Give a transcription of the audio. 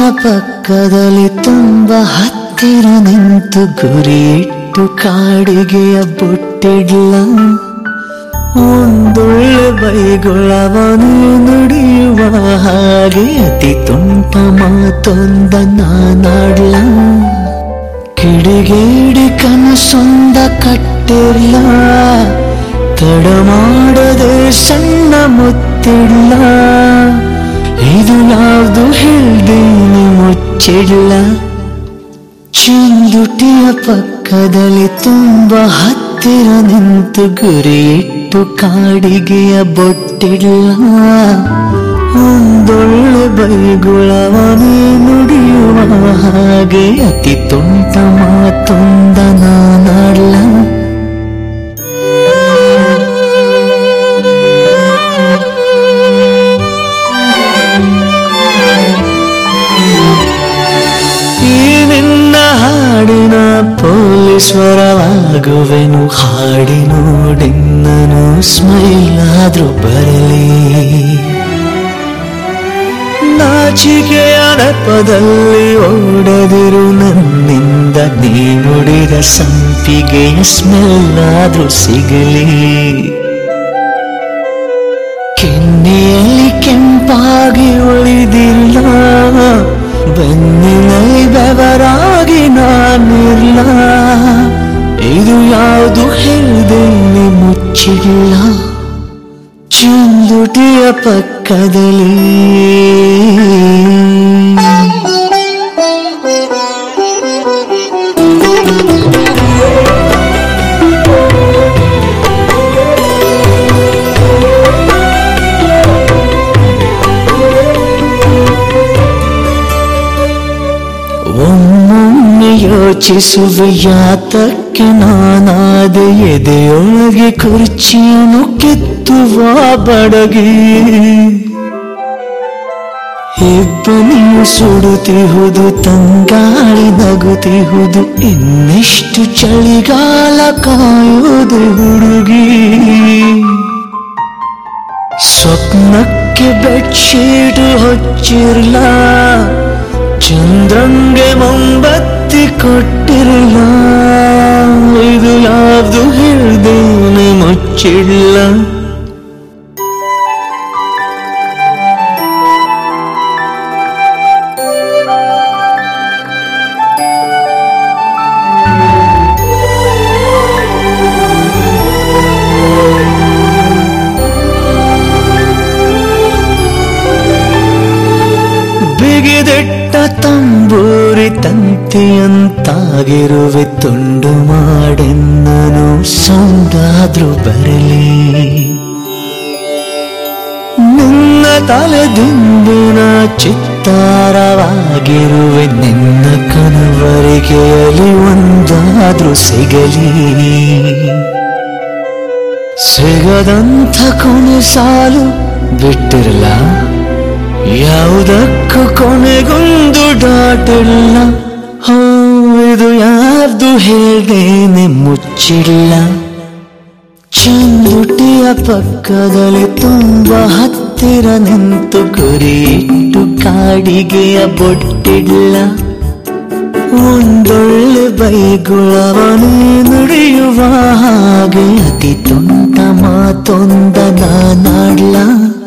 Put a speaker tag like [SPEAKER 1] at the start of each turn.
[SPEAKER 1] ಪಕ್ಕದಲ್ಲಿ ತುಂಬ ಹತ್ತಿರ ನಿಂತು ಗುರಿಯಿಟ್ಟು ಕಾಡಿಗೆಯ ಬೊಟ್ಟಿಡ್ಲ ಒಂದೊಳ್ಳೆ ಬೈಗೊಳವನು ನುಡಿಯುವ ಹಾಗೆ ಅತಿ ತುಂಟ ಮಾತೊಂದ ನಾನಾಡ್ಲ ಕಿಡಿಗೇಡಿ ಕನಸೊಂದ ಕಟ್ಟಿರ್ಲ ತಡ ಮಾಡದೆ ಸಣ್ಣ ಮುತ್ತಿಡ್ಲ ಇದು ಯಾವುದು ಹೇಳ್ದೇನೆ ಮುಚ್ಚಿಡ್ಲ ಚಂದುಟಿಯ ಪಕ್ಕದಲ್ಲಿ ತುಂಬ ಹತ್ತಿರ ನಿಂತು ಗುರಿಯಿಟ್ಟು ಕಾಡಿಗೆಯ ಬೊಟ್ಟಿಲ್ಲ ಒಂದೊಳ್ಳೆ ಬೈಗುಳವನೇ ನುಡಿಯುವ ಹಾಗೆ ಅತಿ ತುಂಟ ಮಾತೊಂದ ನಾನಾಡ್ಲ ಈ ನಿನ್ನ ಹಾಡಿನ ಪೊಲೀಶ್ವರವಾಗುವೆನು ಹಾಡಿ ನೋಡಿನ್ನನು ಸ್ಮೈಲ್ ಆದ್ರೂ ಬರಲಿ ನಾಚಿಕೆಯ ನೆಪದಲ್ಲಿ ಓಡದಿರು ನನ್ನಿಂದ ನೀ ನುಡಿದ ಸಂಪಿಗೆಯ ಸ್ಮೆಲ್ ಆದ್ರೂ ಸಿಗಲಿ ಕೆನ್ನೆಯಲ್ಲಿ ಕೆಂಪಾಗಿ ಉಳಿದಿಲ್ಲ ಬೆನ್ನಿನಲ್ಲಿ ಬೆವರಾಗಿ ನಾನಿಲ್ಲ ಇದು ಯಾವುದು ಹೇಳ್ದೇನೆ ಮುಚ್ಚಿಲ್ಲ ಚಂದುಟಿಯ ಪಕ್ಕದಲ್ಲಿ ಒಮ್ಮೊಮ್ಮೆ ಯೋಚಿಸುವೆ ಯಾತಕ್ಕೆ ನಾನಾದ ಎದೆಯೊಳಗೆ ಕುರ್ಚಿಯನ್ನು ಕೆತ್ತುವ ಬಡಗಿ ಇಬ್ಬನಿಯು ಸುಡುತ್ತಿಹುದು ತಂಗಾಳಿ ನಗುತ್ತಿಹುದು ಇನ್ನೆಷ್ಟು ಚಳಿಗಾಲ ಕಾಯುವುದು ಹುಡುಗಿ ಸ್ವಪ್ನಕ್ಕೆ ಬೆಡ್ಶೀಟ್ ಹೊಚ್ಚಿರ್ಲ ಚಂದ್ರಂಗೆ ಮೊಂಬತ್ತಿ ಕೊಟ್ಟಿರಲ್ಲ ಇದು ಯಾವ್ದು ಹೇಳ್ದೇನೆ ಮುಚ್ಚಿಲ್ಲ ಬಿಗಿದೆಟ್ಟ ತಂಬೂರಿ ತಂತಿಯಂತಾಗಿರುವೆ ತುಂಡು ಮಾಡೆನ್ನನು ಸೌಂದಾದ್ರೂ ಬರಲಿ ನಿನ್ನ ತಲೆದಿಂಬಿನ ಚಿತ್ತಾರವಾಗಿರುವೆ ನಿನ್ನ ಕನವರಿಗೆಯಲ್ಲಿ ಒಂದಾದ್ರೂ ಸಿಗಲಿ ಸಿಗದಂಥ ಕೊನೆ ಸಾಲು ಬಿಟ್ಟಿರಲ್ಲ ಯಾವುದಕ್ಕೂ ಕೊನೆಗೊಂದು ಡಾಟಿಲ್ಲ ಹೋ ಇದು ಯಾರ್ದು ಹೇಳ್ದೇನೆ ಮುಚ್ಚಿಲ್ಲ ಚಂದುಟಿಯ ಪಕ್ಕದಲ್ಲಿ ತುಂಬ ಹತ್ತಿರ ನಿಂತು ಗುರಿಯಿಟ್ಟು ಕಾಡಿಗೆಯ ಬೊಟ್ಟಿಲ್ಲ ಒಂದೊಳ್ಳೆ ಬೈಗುಳವನೇ ನುಡಿಯುವ ಹಾಗೆ ಅತಿ ತುಂಟ ಮಾತೊಂದ ನಾನಾಡ್ಲ